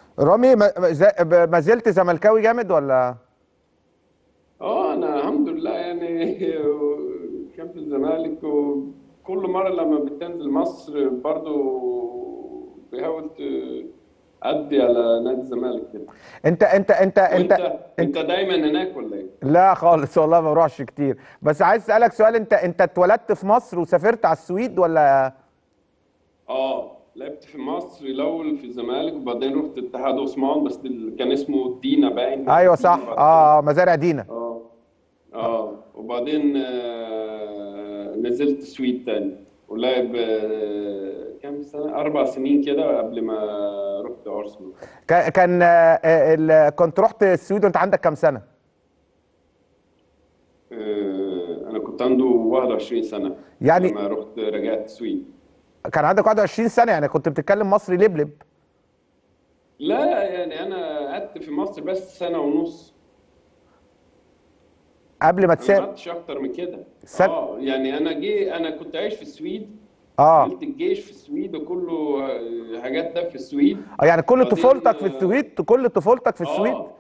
رامي ما ما زا- ب- ما زلت زملكاوي جامد ولا اه انا الحمد لله يعني كان في الزمالك وكل مره لما بتنزل مصر برضو بيحاول تأدي على نادي الزمالك كده انت انت انت وانت انت انت دايما هناك ولا ايه؟ لا خالص والله ما بروحش كتير بس عايز اسالك سؤال انت انت اتولدت في مصر وسافرت على السويد ولا اه لعبت في مصر الاول في الزمالك وبعدين رحت اتحاد عثمان بس دل- كان اسمه دينا باين ايوه دينا صح بعد كده. اه مزارع دينا اه اه وبعدين آه نزلت السويد تاني ولعب آه كام سنة؟ أربع سنين كده قبل ما رحت أرسنال كا- كان آه، آه، ال- كنت رحت السويد وانت عندك كام سنه آه أنا كنت عنده 21 سنة يعني- لما رحت رجعت السويد كان عندك 21 سنه يعني كنت بتتكلم مصري لبلب لا يعني أنا قعدت في مصر بس سنة ونص قبل ما أنا ما تسافر قعدتش أكتر من كده سن- اه يعني أنا جي أنا كنت عايش في السويد اه عملت الجيش في السويد وكله آه، حاجات ده في السويد آه، يعني كل بعدين، طفولتك في آه، السويد كل طفولتك في السويد اه